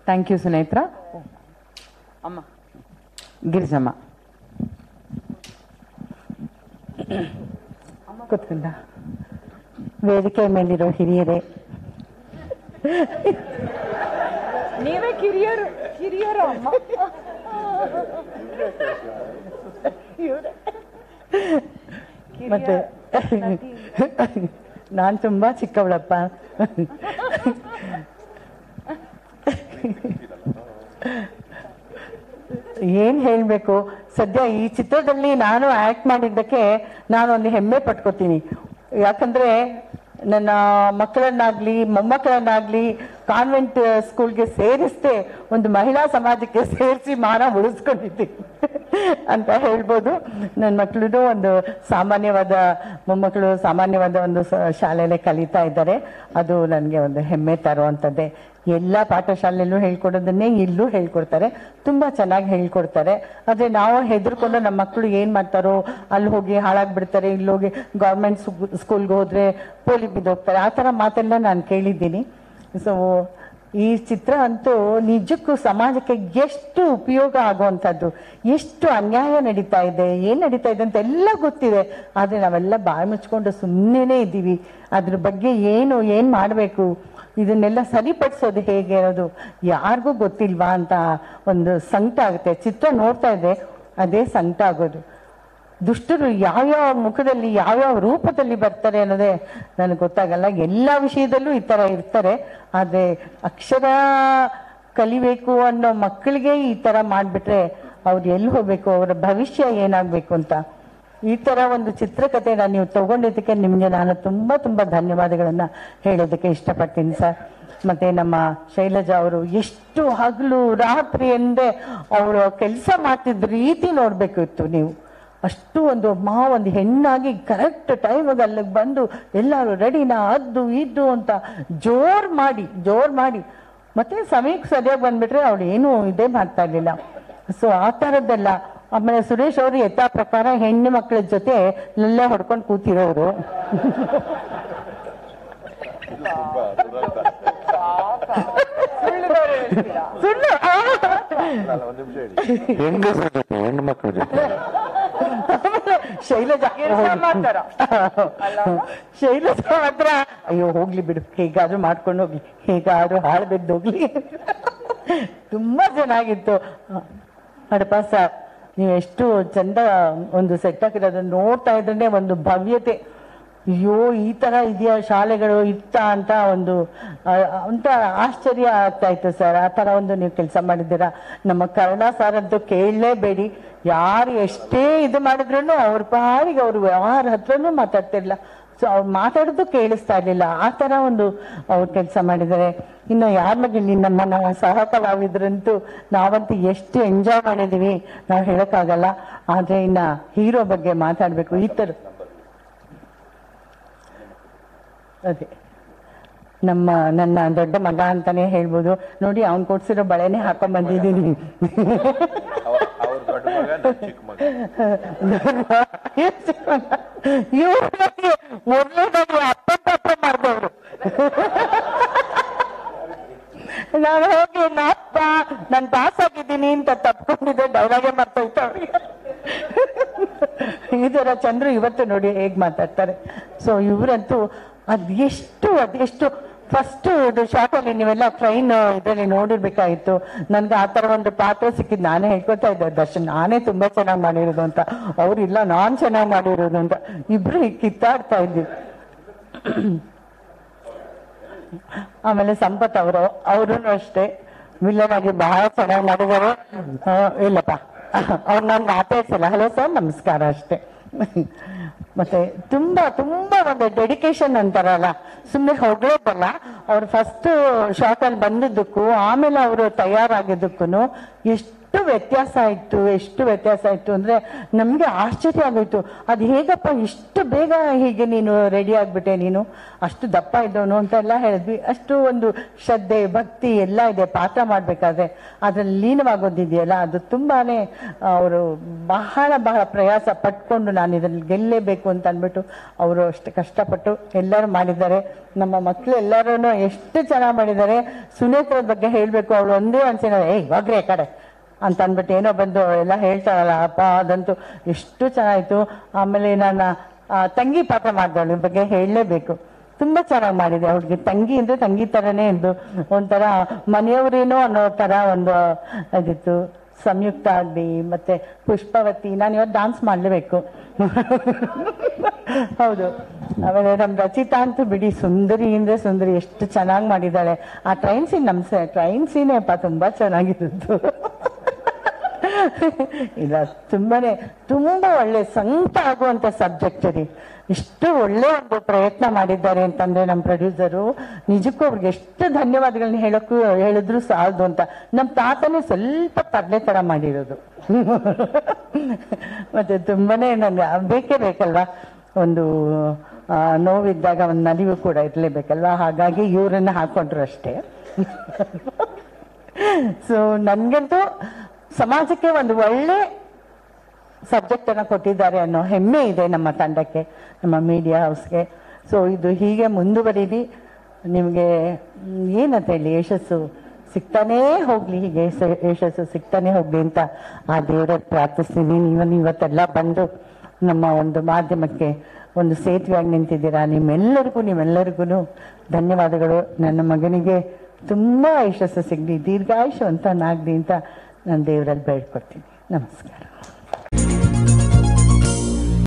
Thank you Sunetra ಅಮ್ಮ ಗಿರಿಜಮ್ಮ ಕೂತ್ಕೊಂಡ ವೇದಿಕೆ ಮೇಲಿರೋ ಹಿರಿಯರೇ ನೀವೇ ಕಿರಿಯರು ಕಿರಿಯರು ಅಮ್ಮ ಮತ್ತೆ ನಾನು ತುಂಬಾ ಚಿಕ್ಕವಳಪ್ಪ ಏನ್ ಹೇಳ್ಬೇಕು ಸದ್ಯ ಈ ಚಿತ್ರದಲ್ಲಿ ನಾನು ಆಕ್ಟ್ ಮಾಡಿದ್ದಕ್ಕೆ ನಾನು ಒಂದು ಹೆಮ್ಮೆ ಪಟ್ಕೋತೀನಿ ಯಾಕಂದ್ರೆ ನನ್ನ ಮಕ್ಕಳನ್ನಾಗ್ಲಿ ಮೊಮ್ಮಕ್ಕಳನ್ನಾಗ್ಲಿ ಕಾನ್ವೆಂಟ್ ಸ್ಕೂಲ್ಗೆ ಸೇರಿಸ್ದೆ ಒಂದು ಮಹಿಳಾ ಸಮಾಜಕ್ಕೆ ಸೇರಿಸಿ ಮಾನ ಉಳಿಸ್ಕೊಂಡಿದ್ದೀನಿ ಅಂತ ಹೇಳ್ಬೋದು ನನ್ನ ಮಕ್ಕಳು ಒಂದು ಸಾಮಾನ್ಯವಾದ ಮೊಮ್ಮಕ್ಕಳು ಸಾಮಾನ್ಯವಾದ ಒಂದು ಸ- ಶಾಲೆಯಲ್ಲೇ ಕಲಿತಾ ಇದ್ದಾರೆ ಅದು ನನಗೆ ಒಂದು ಹೆಮ್ಮೆ ತರುವಂಥದ್ದೇ ಎಲ್ಲ ಪಾಠಶಾಲೆಯಲ್ಲೂ ಹೇಳ್ಕೊಡೋದನ್ನೇ ಇಲ್ಲೂ ಹೇಳ್ಕೊಡ್ತಾರೆ ತುಂಬಾ ಚೆನ್ನಾಗಿ ಹೇಳ್ಕೊಡ್ತಾರೆ ಆದ್ರೆ ನಾವು ಹೆದರ್ಕೊಂಡು ನಮ್ಮ ಮಕ್ಕಳು ಏನ್ ಮಾಡ್ತಾರೋ ಅಲ್ಲಿ ಹೋಗಿ ಹಾಳಾಗ್ಬಿಡ್ತಾರೆ ಇಲ್ಲಿ ಹೋಗಿ ಗೌರ್ಮೆಂಟ್ ಸ್ಕೂಲ್ಗೆ ಹೋದ್ರೆ ಪೋಲಿ ಬಿದ್ದೋಗ್ತಾರೆ ಆ ಥರ ಮಾತೆಲ್ಲ ನಾನು ಕೇಳಿದ್ದೀನಿ ಸೊ ಈ ಚಿತ್ರ ಅಂತೂ ನಿಜಕ್ಕೂ ಸಮಾಜಕ್ಕೆ ಎಷ್ಟು ಉಪಯೋಗ ಆಗುವಂಥದ್ದು ಎಷ್ಟು ಅನ್ಯಾಯ ನಡೀತಾ ಇದೆ ಏನ್ ನಡೀತಾ ಇದೆ ಅಂತ ಎಲ್ಲ ಗೊತ್ತಿದೆ ಆದ್ರೆ ನಾವೆಲ್ಲ ಬಾಯಿ ಮುಚ್ಕೊಂಡು ಸುಮ್ಮನೆ ಇದ್ದೀವಿ ಅದ್ರ ಬಗ್ಗೆ ಏನು ಏನ್ ಮಾಡಬೇಕು ಇದನ್ನೆಲ್ಲ ಸರಿಪಡಿಸೋದು ಹೇಗೆ ಅನ್ನೋದು ಯಾರಿಗೂ ಗೊತ್ತಿಲ್ವಾ ಅಂತ ಒಂದು ಸಂಕಟ ಆಗುತ್ತೆ ಚಿತ್ರ ನೋಡ್ತಾ ಇದ್ರೆ ಅದೇ ಸಂಕಟ ಆಗೋದು ದುಷ್ಟರು ಯಾವ್ಯಾವ ಮುಖದಲ್ಲಿ ಯಾವ್ಯಾವ ರೂಪದಲ್ಲಿ ಬರ್ತಾರೆ ಅನ್ನೋದೇ ನನಗೆ ಗೊತ್ತಾಗಲ್ಲ ಎಲ್ಲ ವಿಷಯದಲ್ಲೂ ಈ ತರ ಇರ್ತಾರೆ ಆದ್ರೆ ಅಕ್ಷರ ಕಲಿಬೇಕು ಅನ್ನೋ ಮಕ್ಕಳಿಗೆ ಈ ತರ ಮಾಡ್ಬಿಟ್ರೆ ಅವ್ರು ಎಲ್ಲಿ ಹೋಗ್ಬೇಕು ಅವರ ಭವಿಷ್ಯ ಏನಾಗ್ಬೇಕು ಅಂತ ಈ ತರ ಒಂದು ಚಿತ್ರಕಥೆನ ನೀವು ತಗೊಂಡಿದ್ದಕ್ಕೆ ನಿಮ್ಗೆ ನಾನು ತುಂಬಾ ತುಂಬಾ ಧನ್ಯವಾದಗಳನ್ನ ಹೇಳೋದಕ್ಕೆ ಇಷ್ಟಪಡ್ತೀನಿ ಸರ್ ಮತ್ತೆ ನಮ್ಮ ಶೈಲಜಾ ಅವರು ಎಷ್ಟು ಹಗಲು ರಾತ್ರಿ ಎಂದೇ ಅವರು ಕೆಲಸ ಮಾಡ್ತಿದ್ದ ರೀತಿ ನೋಡ್ಬೇಕಿತ್ತು ನೀವು ಅಷ್ಟು ಒಂದು ಮಾ ಒಂದು ಹೆಣ್ಣಾಗಿ ಕರೆಕ್ಟ್ ಟೈಮಿಗೆ ಅಲ್ಲಿಗೆ ಬಂದು ಎಲ್ಲರೂ ರೆಡಿನಾ ಅದ್ದು ಇದ್ದು ಅಂತ ಜೋರ್ ಮಾಡಿ ಜೋರ್ ಮಾಡಿ ಮತ್ತೆ ಸಮಯಕ್ಕೆ ಸರಿಯಾಗಿ ಬಂದ್ಬಿಟ್ರೆ ಅವಳು ಏನು ಇದೇ ಮಾಡ್ತಾ ಇರ್ಲಿಲ್ಲ ಸೊ ಆ ಥರದ್ದೆಲ್ಲ ಆಮೇಲೆ ಸುರೇಶ್ ಅವರು ಯಥಾ ಪ್ರಕಾರ ಹೆಣ್ಣು ಮಕ್ಕಳ ಜೊತೆ ಎಲ್ಲ ಹೊಡ್ಕೊಂಡು ಕೂತಿರೋರು ಸುಳ್ಳು ಆ! ಹೆಂಗಸರ ಜೊತೆ ಹೆಣ್ಣು ಮಕ್ಕಳ ಜೊತೆ ಆಮೇಲೆ ಶೈಲಜಾ ಮಾಡ್ತಾರ ಶೈಲಜಾ ಮಾತ್ರ ಅಯ್ಯೋ ಹೋಗ್ಲಿ ಬಿಡು ಹೇಗಾದ್ರೂ ಮಾಡ್ಕೊಂಡು ಹೋಗ್ಲಿ ಹೇಗಾದ್ರೂ ಹಾಳು ಬಿದ್ದು ಹೋಗ್ಲಿ ತುಂಬಾ ಚೆನ್ನಾಗಿತ್ತು ಹಡಪ ಸರ್ ನೀವು ಎಷ್ಟು ಚಂದ ಒಂದು ಸೆಟ್ ಹಾಕಿರೋದನ್ನ ನೋಡ್ತಾ ಇದ್ರೆ ಒಂದು ಭವ್ಯತೆ ಅಯ್ಯೋ ಈ ತರ ಇದೆಯಾ ಶಾಲೆಗಳು ಇತ್ತ ಅಂತ ಒಂದು ಆ, ಅಂತ ಆಶ್ಚರ್ಯ ಆಗ್ತಾ ಇತ್ತು ಸರ್ ಆ ತರ ಒಂದು ನೀವು ಕೆಲಸ ಮಾಡಿದ್ದೀರಾ ನಮ್ಮ ಕರುಣಾ ಸರ್ ಅಂತೂ ಕೇಳಲೇಬೇಡಿ ಯಾರು ಎಷ್ಟೇ ಇದು ಮಾಡಿದ್ರು ಅವ್ರ ಪಾಡಿಗೆ ಅವರು ಯಾರ ಹತ್ರನೂ ಮಾತಾಡ್ತಿರ್ಲಿಲ್ಲ ಸೊ ಅವ್ರು ಮಾತಾಡೋದು ಕೇಳಿಸ್ತಾ ಇರ್ಲಿಲ್ಲ ಆ ತರ ಒಂದು ಅವ್ರು ಕೆಲಸ ಮಾಡಿದ್ದಾರೆ ಇನ್ನು ಯಾರ ಮಗಲಿ ನಮ್ಮ ನಾವು ಸಹ ಕಲಾವಿದ್ರಂತೂ ನಾವಂತೂ ಎಷ್ಟು ಎಂಜಾಯ್ ಮಾಡಿದೀವಿ ನಾವು ಹೇಳಕ್ಕಾಗಲ್ಲ ಆದ್ರೆ ಇನ್ನ ಹೀರೋ ಬಗ್ಗೆ ಮಾತಾಡ್ಬೇಕು ಈ ತರ ಅದೇ ನಮ್ಮ ನನ್ನ ದೊಡ್ಡ ಮಗ ಅಂತಾನೆ ಹೇಳ್ಬೋದು ನೋಡಿ ಅವ್ನ್ ಕೊಡ್ಸಿರೋ ಬಳೆನೆ ಹಾಕೊಂಡ್ ಬಂದಿದ್ದೀನಿ ಅವ್ರ ದೊಡ್ಡ ಮಗ ನಾನ್ ಚಿಕ್ಕ ಮಗ ಇವ್ರಿಗೆ ಮೊದಲನೇದಾಗಿ ಅಪ್ಪತ್ತಪ್ಪ ಮಾಡಿದವರು ನಾನು ಹೋಗಿ ನಪ್ಪ ನಾನು ಪಾಸ್ ಆಗಿದ್ದೀನಿ ಅಂತ ತಪ್ಕೊಂಡಿದ್ದೆ ಡೈಲಾಗೆ ಮರ್ತೋಯ್ತು ಅವ್ರಿಗೆ ಈ ತರ ಚಂದ್ರು ಇವತ್ತು ನೋಡಿ ಹೇಗ್ ಮಾತಾಡ್ತಾರೆ ಸೊ ಇವರಂತೂ ಅದೆಷ್ಟು ಅದೆಷ್ಟು ಫಸ್ಟ್ ಇದು ಶಾರ್ಟಲ್ಲಿ ನೀವೆಲ್ಲ ಟ್ರೈನ್ ಇದರಲ್ಲಿ ನೋಡಿರ್ಬೇಕಾಗಿತ್ತು ನನ್ಗೆ ಆ ತರ ಒಂದು ಪಾತ್ರ ಸಿಕ್ಕಿದ್ ನಾನೇ ಹೇಳ್ಕೊತಾ ಇದ್ದೆ ದರ್ಶನ್ ನಾನೇ ತುಂಬಾ ಚೆನ್ನಾಗಿ ಮಾಡಿರೋದು ಅಂತ ಅವ್ರಿಲ್ಲ ನಾನ್ ಚೆನ್ನಾಗಿ ಮಾಡಿರೋದು ಅಂತ ಇಬ್ರು ಹೀಗ್ ಕಿತ್ತಾಡ್ತಾ ಇದ್ವಿ ಆಮೇಲೆ ಸಂಪತ್ ಅವರು ಅವರು ಅಷ್ಟೇ ವಿಲ್ಲನ್ ಆಗಿ ಬಹಳ ಚೆನ್ನಾಗಿ ಮಾಡಿದ್ದಾರೆ ಆ, ಇಲ್ಲಪ್ಪ ಅವ್ರು ನನ್ಗೆ ಆತೈಸಲ್ಲ ಹಲೋ ಸರ್ ನಮಸ್ಕಾರ ಅಷ್ಟೇ ಮತ್ತೆ ತುಂಬಾ ತುಂಬಾ ಒಂದು ಡೆಡಿಕೇಶನ್ ಅಂತಾರಲ್ಲ ಸುಮ್ಮನೆ ಹೊಗಳೋದಲ್ಲ ಅವ್ರು ಫಸ್ಟ್ ಶಾರ್ಟ್ ಅಲ್ಲಿ ಬಂದಿದ್ದಕ್ಕೂ ಆಮೇಲೆ ಅವರು ತಯಾರಾಗಿದ್ದಕ್ಕೂ ಎಷ್ಟು ವ್ಯತ್ಯಾಸ ಆಯ್ತು ಎಷ್ಟು ವ್ಯತ್ಯಾಸ ಆಯ್ತು ಅಂದ್ರೆ ನಮ್ಗೆ ಆಶ್ಚರ್ಯ ಆಗೋಯ್ತು ಅದು ಹೇಗಪ್ಪ ಇಷ್ಟು ಬೇಗ ಹೀಗೆ ನೀನು ರೆಡಿ ಆಗ್ಬಿಟ್ಟೆ ನೀನು ಅಷ್ಟು ದಪ್ಪ ಇದ್ದವನು ಅಂತ ಎಲ್ಲ ಹೇಳಿದ್ವಿ ಅಷ್ಟು ಒಂದು ಶ್ರದ್ಧೆ ಭಕ್ತಿ ಎಲ್ಲ ಇದೆ ಪಾತ್ರ ಮಾಡ್ಬೇಕಾದ್ರೆ ಅದ್ರಲ್ಲಿ ಲೀನವಾಗೋದಿದೆಯಲ್ಲ ಅದು ತುಂಬಾನೇ ಅವರು ಬಹಳ ಬಹಳ ಪ್ರಯಾಸ ಪಟ್ಕೊಂಡು ನಾನು ಇದರಲ್ಲಿ ಗೆಲ್ಲೇಬೇಕು ಅಂತ ಅಂದ್ಬಿಟ್ಟು ಅವರು ಅಷ್ಟು ಕಷ್ಟಪಟ್ಟು ಎಲ್ಲರೂ ಮಾಡಿದ್ದಾರೆ ನಮ್ಮ ಮಕ್ಕಳು ಎಲ್ಲರೂ ಎಷ್ಟು ಚೆನ್ನಾಗಿ ಮಾಡಿದ್ದಾರೆ ಸುನೇತ್ರದ ಬಗ್ಗೆ ಹೇಳ್ಬೇಕು ಅವಳು ಒಂದೇ ಅನ್ಸಿನ ಏಯ್ ಹೋಗ್ರಿ ಆ ಕಡೆ ಅಂತ ಅಂದ್ಬಿಟ್ಟು ಏನೋ ಬಂದು ಎಲ್ಲ ಹೇಳ್ತಾರಲ್ಲ ಅಪ್ಪ ಅದಂತೂ ಎಷ್ಟು ಚೆನ್ನಾಯ್ತು ಆಮೇಲೆ ನನ್ನ ಆ, ತಂಗಿ ಪಾತ್ರ ಮಾಡಿದವಳು ಇದ್ರ ಬಗ್ಗೆ ಹೇಳಲೇಬೇಕು ತುಂಬಾ ಚೆನ್ನಾಗಿ ಮಾಡಿದೆ ಅವ್ಳಿಗೆ ತಂಗಿ ಅಂದ್ರೆ ತಂಗಿ ತರನೇ ಇದ್ದು ಒಂಥರ ಮನೆಯವರೇನೋ ಅನ್ನೋ ತರ ಒಂದು ಇದಿತ್ತು ಸಂಯುಕ್ತ ಆಗ್ಲಿ ಮತ್ತೆ ಪುಷ್ಪವತಿ ನಾನು ಇವತ್ತು ಡಾನ್ಸ್ ಮಾಡ್ಲೇಬೇಕು ಹೌದು ಆಮೇಲೆ ನಮ್ ರಚಿತಾ ಅಂತೂ ಬಿಡಿ ಸುಂದರಿ ಅಂದ್ರೆ ಸುಂದರಿ ಎಷ್ಟು ಚೆನ್ನಾಗಿ ಮಾಡಿದ್ದಾಳೆ ಆ ಟ್ರೈನ್ ಸೀನ್ ನಮ್ ಟ್ರೈನ್ ಸೀನೇ ಅಪ್ಪ ತುಂಬಾ ಚೆನ್ನಾಗಿದ್ದು ಇಲ್ಲ ತುಂಬಾನೇ ತುಂಬಾ ಒಳ್ಳೆ ಸಂತ ಆಗುವಂತ ಸಬ್ಜೆಕ್ಟ್ ರೀ ಇಷ್ಟು ಒಳ್ಳೆ ಒಂದು ಪ್ರಯತ್ನ ಮಾಡಿದ್ದಾರೆ ಅಂತಂದ್ರೆ ನಮ್ಮ ಪ್ರೊಡ್ಯೂಸರು ನಿಜಕ್ಕೂ ಅವ್ರಿಗೆ ಎಷ್ಟು ಧನ್ಯವಾದಗಳನ್ನ ಹೇಳಕ್ಕೂ ಹೇಳಿದ್ರು ಸಾಲದು ಅಂತ ನಮ್ಮ ತಾತನೇ ಸ್ವಲ್ಪ ತರಲೆ ತರ ಮಾಡಿರೋದು ಮತ್ತೆ ತುಂಬಾನೇ ನನ್ಗೆ ಬೇಕೇ ಬೇಕಲ್ವಾ ಒಂದು ಆ, ನೋವಿದ್ದಾಗ ಒಂದು ನಲಿವು ಕೂಡ ಇರ್ಲೇಬೇಕಲ್ವಾ ಹಾಗಾಗಿ ಇವರನ್ನ ಹಾಕೊಂಡ್ರು ಅಷ್ಟೇ ಸೊ ನನ್ಗಂತೂ ಸಮಾಜಕ್ಕೆ ಒಂದು ಒಳ್ಳೆ ಸಬ್ಜೆಕ್ಟ್ ಅನ್ನ ಕೊಟ್ಟಿದ್ದಾರೆ ಅನ್ನೋ ಹೆಮ್ಮೆ ಇದೆ ನಮ್ಮ ತಂಡಕ್ಕೆ ನಮ್ಮ ಮೀಡಿಯಾ ಹೌಸ್ಗೆ ಸೊ ಇದು ಹೀಗೆ ಮುಂದುವರಿದಿ ನಿಮಗೆ ಮ್, ಏನಂತ ಹೇಳಿ ಯಶಸ್ಸು ಸಿಗ್ತಾನೇ ಹೋಗ್ಲಿ ಹೀಗೆ ಸ- ಯಶಸ್ಸು ಸಿಗ್ತಾನೆ ಹೋಗ್ಲಿ ಅಂತ ಆ ದೇವರ ಪ್ರಾರ್ಥಿಸ್ತೀನಿ ನೀವು ಇವತ್ತೆಲ್ಲ ಬಂದು ನಮ್ಮ ಒಂದು ಮಾಧ್ಯಮಕ್ಕೆ ಒಂದು ಸೇತುವೆಯಾಗಿ ನಿಂತಿದ್ದೀರಾ ನಿಮ್ಮೆಲ್ಲರಿಗೂ ನಿಮ್ಮೆಲ್ಲರಿಗೂ ಧನ್ಯವಾದಗಳು ನನ್ನ ಮಗನಿಗೆ ತುಂಬಾ ಯಶಸ್ಸು ಸಿಗಲಿ ದೀರ್ಘಾಯುಷವಂತನಾಗ್ಲಿ ಅಂತ ನಾನು ದೇವರಲ್ಲಿ ಬೇಡ್ಕೊಡ್ತೀನಿ ನಮಸ್ಕಾರ